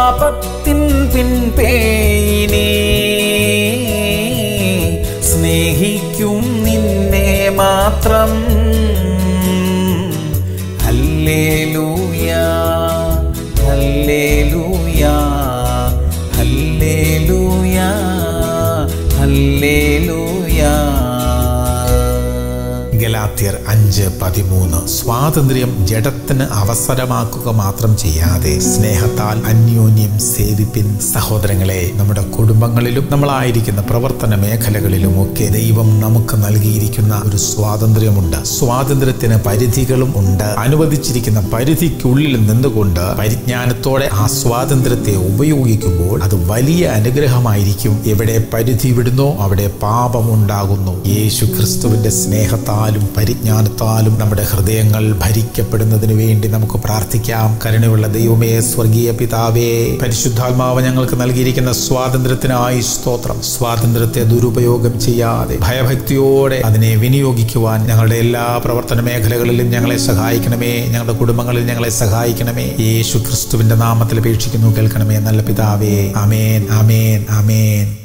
പാപത്തിൻ പിൻപേയിനി സ്നേഹിക്കും നിന്നെ മാത്രം ഹല്ലേലൂയ ഹല്ലേലൂയ ഹല്ലേലൂയ ഹല്ലേലൂയ ഗലാത്യർ അഞ്ച് പതിമൂന്ന് സ്വാതന്ത്ര്യം ജഡത്തിന് അവസരമാക്കുക മാത്രം ചെയ്യാതെ സ്നേഹത്താൽ അന്യോന്യം സേവിപ്പിൻ സഹോദരങ്ങളെ നമ്മുടെ കുടുംബങ്ങളിലും നമ്മളായിരിക്കുന്ന പ്രവർത്തന മേഖലകളിലും ഒക്കെ ദൈവം നമുക്ക് നൽകിയിരിക്കുന്ന ഒരു സ്വാതന്ത്ര്യമുണ്ട് സ്വാതന്ത്ര്യത്തിന് പരിധികളും ഉണ്ട് അനുവദിച്ചിരിക്കുന്ന പരിധിക്കുള്ളിൽ നിന്നുകൊണ്ട് പരിജ്ഞാനത്തോടെ ആ സ്വാതന്ത്ര്യത്തെ ഉപയോഗിക്കുമ്പോൾ അത് വലിയ അനുഗ്രഹമായിരിക്കും എവിടെ പരിധി വിടുന്നോ അവിടെ പാപമുണ്ടാകുന്നു യേശു ക്രിസ്തുവിന്റെ സ്നേഹത്താലും പരിജ്ഞാനത്താലും നമ്മുടെ ഹൃദയങ്ങൾ ഭരിക്കപ്പെടുന്നതിന് വേണ്ടി നമുക്ക് പ്രാർത്ഥിക്കാം കരുണയുള്ള ദൈവമേ സ്വർഗീയ പിതാവേ പരിശുദ്ധാത്മാവ് ഞങ്ങൾക്ക് നൽകിയിരിക്കുന്ന സ്വാതന്ത്ര്യത്തിനായി സ്തോത്രം സ്വാതന്ത്ര്യത്തെ ദുരുപയോഗം ചെയ്യാതെ ഭയഭക്തിയോടെ അതിനെ വിനിയോഗിക്കുവാൻ ഞങ്ങളുടെ എല്ലാ പ്രവർത്തന മേഖലകളിലും ഞങ്ങളെ സഹായിക്കണമേ ഞങ്ങളുടെ കുടുംബങ്ങളിൽ ഞങ്ങളെ സഹായിക്കണമേ യേശു ക്രിസ്തുവിന്റെ നാമത്തിൽ അപേക്ഷിക്കുന്നു കേൾക്കണമേ നല്ല പിതാവേ അമേൻ അമേൻ അമേൻ